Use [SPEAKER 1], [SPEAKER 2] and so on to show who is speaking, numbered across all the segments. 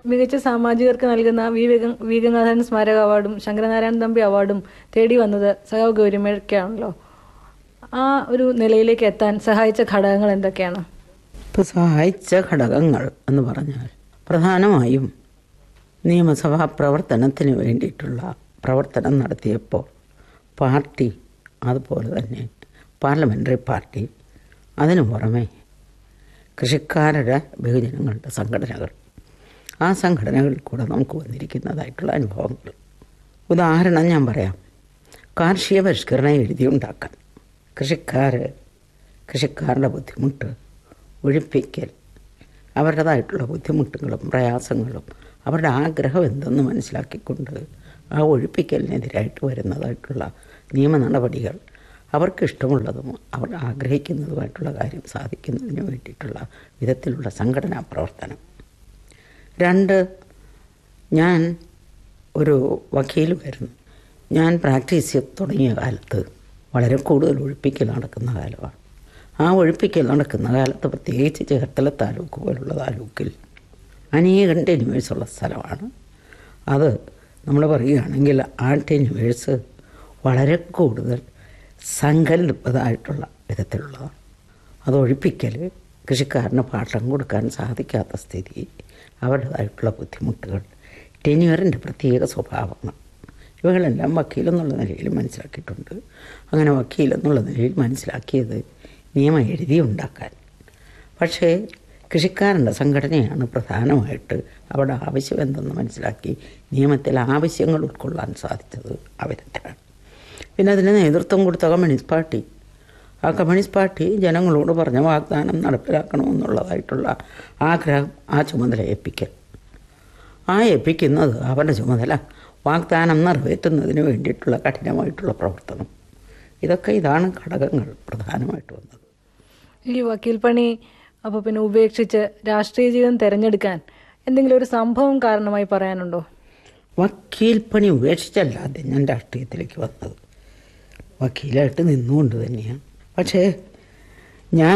[SPEAKER 1] മികച്ച സാമാജികർക്ക് നൽകുന്ന വി വേഗ- വി ഗംഗാധരൻ സ്മാരക അവാർഡും ശങ്കരനാരായണൻ തമ്പി അവാർഡും തേടി വന്നത് സഖാവ് ഗൗരിമയ്ക്കാണല്ലോ ആ ഒരു നിലയിലേക്ക് എത്താൻ സഹായിച്ച ഘടകങ്ങൾ എന്തൊക്കെയാണ്
[SPEAKER 2] ഇപ്പോൾ സഹായിച്ച ഘടകങ്ങൾ എന്ന് പറഞ്ഞാൽ പ്രധാനമായും നിയമസഭാ പ്രവർത്തനത്തിന് വേണ്ടിയിട്ടുള്ള പ്രവർത്തനം നടത്തിയപ്പോൾ പാർട്ടി അതുപോലെ തന്നെ പാർലമെൻ്ററി പാർട്ടി അതിനു പുറമെ കൃഷിക്കാരുടെ ബഹുജനങ്ങളുടെ സംഘടനകൾ ആ സംഘടനകളിൽ കൂടെ നമുക്ക് വന്നിരിക്കുന്നതായിട്ടുള്ള അനുഭവങ്ങൾ ഉദാഹരണം ഞാൻ പറയാം കാർഷിക പരിഷ്കരണം എഴുതിയുണ്ടാക്കാൻ കൃഷിക്കാർ കൃഷിക്കാരുടെ ബുദ്ധിമുട്ട് ഒഴിപ്പിക്കൽ അവരുടേതായിട്ടുള്ള ബുദ്ധിമുട്ടുകളും പ്രയാസങ്ങളും അവരുടെ ആഗ്രഹം എന്തെന്ന് മനസ്സിലാക്കിക്കൊണ്ട് ആ ഒഴിപ്പിക്കലിനെതിരായിട്ട് വരുന്നതായിട്ടുള്ള നിയമ നടപടികൾ അവർക്ക് ഇഷ്ടമുള്ളതും അവർ ആഗ്രഹിക്കുന്നതുമായിട്ടുള്ള കാര്യം സാധിക്കുന്നതിന് വേണ്ടിയിട്ടുള്ള വിധത്തിലുള്ള സംഘടനാ പ്രവർത്തനം രണ്ട് ഞാൻ ഒരു വക്കീലുമായിരുന്നു ഞാൻ പ്രാക്ടീസ് ചെയ്ത് തുടങ്ങിയ കാലത്ത് വളരെ കൂടുതൽ ഒഴിപ്പിക്കൽ നടക്കുന്ന കാലമാണ് ആ ഒഴിപ്പിക്കൽ നടക്കുന്ന കാലത്ത് പ്രത്യേകിച്ച് ചേർത്തല താലൂക്ക് പോലുള്ള താലൂക്കിൽ അനേകം ടെന്യൂവേഴ്സുള്ള സ്ഥലമാണ് അത് നമ്മൾ പറയുകയാണെങ്കിൽ ആ ടെന്യൂവേഴ്സ് വളരെ കൂടുതൽ സങ്കല്പിതമായിട്ടുള്ള വിധത്തിലുള്ളതാണ് അത് ഒഴിപ്പിക്കൽ കൃഷിക്കാരന് പാട്ടം കൊടുക്കാൻ സാധിക്കാത്ത സ്ഥിതി അവരുടേതായിട്ടുള്ള ബുദ്ധിമുട്ടുകൾ ടെന്യൂറിൻ്റെ പ്രത്യേക സ്വഭാവങ്ങൾ ഇവകളെല്ലാം വക്കീലെന്നുള്ള നിലയിൽ മനസ്സിലാക്കിയിട്ടുണ്ട് അങ്ങനെ വക്കീലെന്നുള്ള നിലയിൽ മനസ്സിലാക്കിയത് നിയമം എഴുതി ഉണ്ടാക്കാൻ പക്ഷേ കൃഷിക്കാരൻ്റെ സംഘടനയാണ് പ്രധാനമായിട്ട് അവിടെ ആവശ്യം എന്തെന്ന് മനസ്സിലാക്കി നിയമത്തിൽ ആവശ്യങ്ങൾ ഉൾക്കൊള്ളാൻ സാധിച്ചത് അവരത്തിലാണ് പിന്നെ അതിന് നേതൃത്വം കൊടുത്ത കമ്മ്യൂണിസ്റ്റ് പാർട്ടി ആ കമ്മ്യൂണിസ്റ്റ് പാർട്ടി ജനങ്ങളോട് പറഞ്ഞ വാഗ്ദാനം നടപ്പിലാക്കണമെന്നുള്ളതായിട്ടുള്ള ആഗ്രഹം ആ ചുമതല ഏൽപ്പിക്കൽ ആ ഏൽപ്പിക്കുന്നത് അവരുടെ ചുമതല വാഗ്ദാനം നിറവേറ്റുന്നതിന് വേണ്ടിയിട്ടുള്ള കഠിനമായിട്ടുള്ള പ്രവർത്തനം ഇതൊക്കെ ഇതാണ് ഘടകങ്ങൾ പ്രധാനമായിട്ട് വന്നത്
[SPEAKER 1] ഈ വക്കീൽ പണി അപ്പോൾ പിന്നെ ഉപേക്ഷിച്ച് രാഷ്ട്രീയ ജീവിതം തിരഞ്ഞെടുക്കാൻ എന്തെങ്കിലും ഒരു സംഭവം കാരണമായി പറയാനുണ്ടോ
[SPEAKER 2] വക്കീൽ പണി ഉപേക്ഷിച്ചല്ല ആദ്യം ഞാൻ രാഷ്ട്രീയത്തിലേക്ക് വന്നത് വക്കീലായിട്ട് നിന്നുകൊണ്ട് തന്നെയാണ് പക്ഷേ ഞാൻ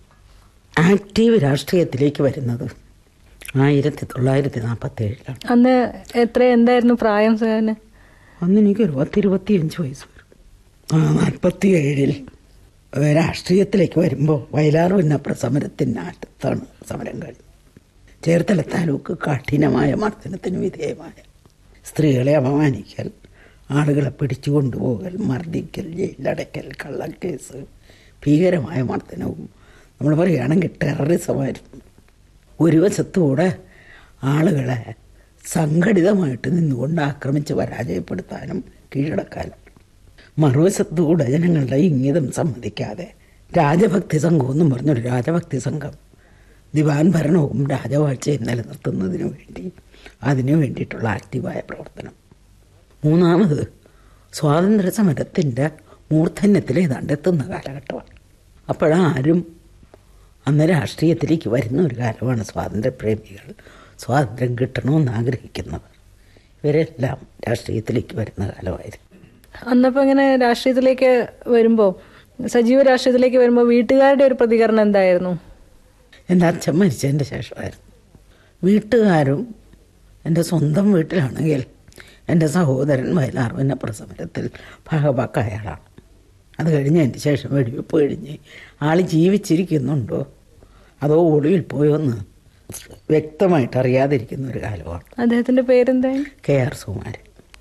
[SPEAKER 2] ആക്റ്റീവ് രാഷ്ട്രീയത്തിലേക്ക് വരുന്നത് ആയിരത്തി തൊള്ളായിരത്തി നാൽപ്പത്തി ഏഴിലാണ്
[SPEAKER 1] അന്ന് എത്ര എന്തായിരുന്നു പ്രായം സാറിന്
[SPEAKER 2] അന്ന് എനിക്കൊരു പത്തിരുപത്തിയഞ്ച് വയസ്സ് വരും ആ നാൽപ്പത്തി ഏഴിൽ രാഷ്ട്രീയത്തിലേക്ക് വരുമ്പോൾ വയലാർ ഉന്നപ്ര സമരത്തിൻ്റെ അടുത്താണ് സമരം കഴിഞ്ഞത് ചേർത്തല താലൂക്ക് കഠിനമായ മർദ്ദനത്തിന് വിധേയമായ സ്ത്രീകളെ അപമാനിക്കൽ ആളുകളെ പിടിച്ചു കൊണ്ടുപോകൽ മർദ്ദിക്കൽ ജയിലടയ്ക്കൽ കള്ളക്കേസ് ഭീകരമായ മർദ്ദനവും നമ്മൾ പറയുകയാണെങ്കിൽ ടെററിസമായിരുന്നു ഒരു വശത്തൂടെ ആളുകളെ സംഘടിതമായിട്ട് നിന്നുകൊണ്ട് ആക്രമിച്ച് പരാജയപ്പെടുത്താനും കീഴടക്കാനും മറുവശത്തൂടെ ജനങ്ങളുടെ ഇംഗിതം സമ്മതിക്കാതെ രാജഭക്തി സംഘം എന്നും പറഞ്ഞൊരു രാജഭക്തി സംഘം ദിവാൻ ഭരണവും രാജവാഴ്ചയും നിലനിർത്തുന്നതിന് വേണ്ടി അതിനു വേണ്ടിയിട്ടുള്ള ആക്റ്റീവായ പ്രവർത്തനം മൂന്നാമത് സ്വാതന്ത്ര്യ സമരത്തിൻ്റെ മൂർധന്യത്തിൽ ഏതാണ്ട് എത്തുന്ന കാലഘട്ടമാണ് അപ്പോഴാരും അന്ന് രാഷ്ട്രീയത്തിലേക്ക് വരുന്ന ഒരു കാലമാണ് സ്വാതന്ത്ര്യപ്രേമികൾ സ്വാതന്ത്ര്യം കിട്ടണമെന്ന് ആഗ്രഹിക്കുന്നവർ ഇവരെല്ലാം രാഷ്ട്രീയത്തിലേക്ക് വരുന്ന കാലമായിരുന്നു
[SPEAKER 1] അന്നപ്പോൾ ഇങ്ങനെ രാഷ്ട്രീയത്തിലേക്ക് വരുമ്പോൾ സജീവ രാഷ്ട്രീയത്തിലേക്ക് വരുമ്പോൾ വീട്ടുകാരുടെ ഒരു പ്രതികരണം എന്തായിരുന്നു
[SPEAKER 2] എൻ്റെ അച്ഛൻ മരിച്ചതിൻ്റെ ശേഷമായിരുന്നു വീട്ടുകാരും എൻ്റെ സ്വന്തം വീട്ടിലാണെങ്കിൽ എൻ്റെ സഹോദരൻ വയലാർ എന്ന പ്രസമരത്തിൽ ഭാഗവാക്കായ ആളാണ് അത് കഴിഞ്ഞ് എൻ്റെ ശേഷം വെടിവെപ്പ് കഴിഞ്ഞ് ആൾ ജീവിച്ചിരിക്കുന്നുണ്ടോ അതോ ഒളിവിൽ പോയോ എന്ന് വ്യക്തമായിട്ട് അറിയാതിരിക്കുന്ന ഒരു കാലമാണ്
[SPEAKER 1] അദ്ദേഹത്തിന്റെ പേരെന്തായിരുന്നു
[SPEAKER 2] കെ ആർ സുമാരൻ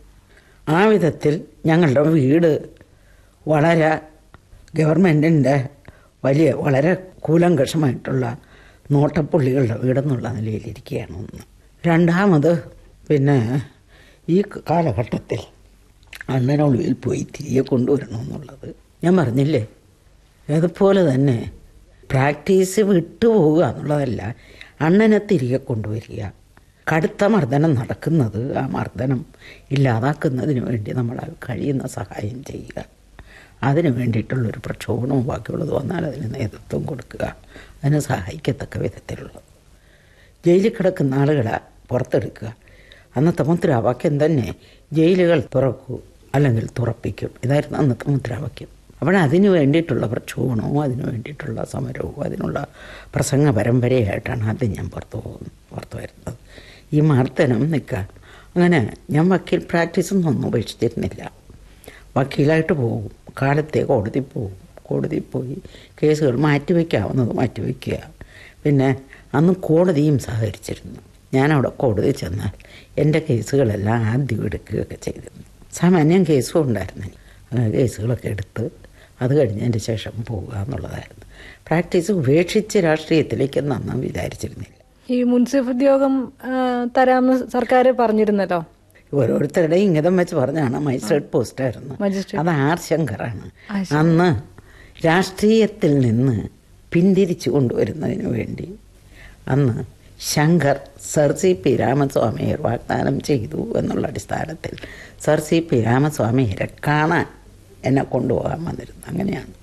[SPEAKER 2] ആ വിധത്തിൽ ഞങ്ങളുടെ വീട് വളരെ ഗവൺമെൻറ്റിൻ്റെ വലിയ വളരെ കൂലങ്കഷമായിട്ടുള്ള നോട്ടപ്പുള്ളികളുടെ വീടെന്നുള്ള നിലയിലിരിക്കുകയാണ് ഒന്ന് രണ്ടാമത് പിന്നെ ഈ കാലഘട്ടത്തിൽ അണ്ണനൊളിവിൽ പോയി തിരികെ കൊണ്ടുവരണമെന്നുള്ളത് ഞാൻ പറഞ്ഞില്ലേ അതുപോലെ തന്നെ പ്രാക്ടീസ് വിട്ടുപോവുക എന്നുള്ളതല്ല അണ്ണനെ തിരികെ കൊണ്ടുവരിക കടുത്ത മർദ്ദനം നടക്കുന്നത് ആ മർദ്ദനം ഇല്ലാതാക്കുന്നതിന് വേണ്ടി നമ്മൾ കഴിയുന്ന സഹായം ചെയ്യുക അതിന് വേണ്ടിയിട്ടുള്ളൊരു പ്രക്ഷോഭണവും ബാക്കിയുള്ളത് വന്നാൽ അതിന് നേതൃത്വം കൊടുക്കുക അതിനെ സഹായിക്കത്തക്ക വിധത്തിലുള്ളത് ജയിലിൽ കിടക്കുന്ന ആളുകളെ പുറത്തെടുക്കുക അന്നത്തെ മുദ്രാവാക്യം തന്നെ ജയിലുകൾ തുറക്കൂ അല്ലെങ്കിൽ തുറപ്പിക്കും ഇതായിരുന്നു അന്നത്തെ മുദ്രാവാക്യം അപ്പോൾ അതിന് വേണ്ടിയിട്ടുള്ള പ്രക്ഷോഭണവും അതിന് വേണ്ടിയിട്ടുള്ള സമരവും അതിനുള്ള പ്രസംഗ പരമ്പരയായിട്ടാണ് ആദ്യം ഞാൻ പുറത്തു പോകുന്നത് പുറത്തു വരുന്നത് ഈ മർദ്ദനം നിൽക്കുക അങ്ങനെ ഞാൻ വക്കീൽ പ്രാക്ടീസൊന്നും ഒന്നും ഉപേക്ഷിച്ചിരുന്നില്ല വക്കീലായിട്ട് പോകും കാലത്തെ കോടതി പോകും കോടതിയിൽ പോയി കേസുകൾ മാറ്റിവെക്കാവുന്നത് മാറ്റിവെക്കുക പിന്നെ അന്ന് കോടതിയും സഹകരിച്ചിരുന്നു ഞാനവിടെ കോടതി ചെന്നാൽ എൻ്റെ കേസുകളെല്ലാം ആദ്യം എടുക്കുകയൊക്കെ ചെയ്തിരുന്നു സാമാന്യം കേസും ഉണ്ടായിരുന്നില്ല അങ്ങനെ കേസുകളൊക്കെ എടുത്ത് അത് കഴിഞ്ഞതിൻ്റെ ശേഷം പോവുക എന്നുള്ളതായിരുന്നു പ്രാക്ടീസ് ഉപേക്ഷിച്ച് രാഷ്ട്രീയത്തിലേക്ക് നന്നാൻ വിചാരിച്ചിരുന്നില്ല
[SPEAKER 1] ഈ മുൻസിഫ് ഉദ്യോഗം ആ, തരാമെന്ന് സർക്കാർ പറഞ്ഞിരുന്നല്ലോ
[SPEAKER 2] ഓരോരുത്തരുടെയും ഇംഗിതം വെച്ച് പറഞ്ഞാണ് മജിസ്ട്രേറ്റ് പോസ്റ്റായിരുന്നു
[SPEAKER 1] മജിസ്ട്രേറ്റ്
[SPEAKER 2] അത് ആർ ശങ്കറാണ്
[SPEAKER 1] ആ,
[SPEAKER 2] അന്ന് രാഷ്ട്രീയത്തിൽ നിന്ന് പിന്തിരിച്ചു കൊണ്ടുവരുന്നതിന് വേണ്ടി അന്ന് ശങ്കർ സർ സി പി രാമസ്വാമിയെ വാഗ്ദാനം ചെയ്തു എന്നുള്ള അടിസ്ഥാനത്തിൽ സർ സി പി രാമസ്വാമിയെ കാണാൻ എന്നെ കൊണ്ടുപോകാൻ വന്നിരുന്നു അങ്ങനെയാണ്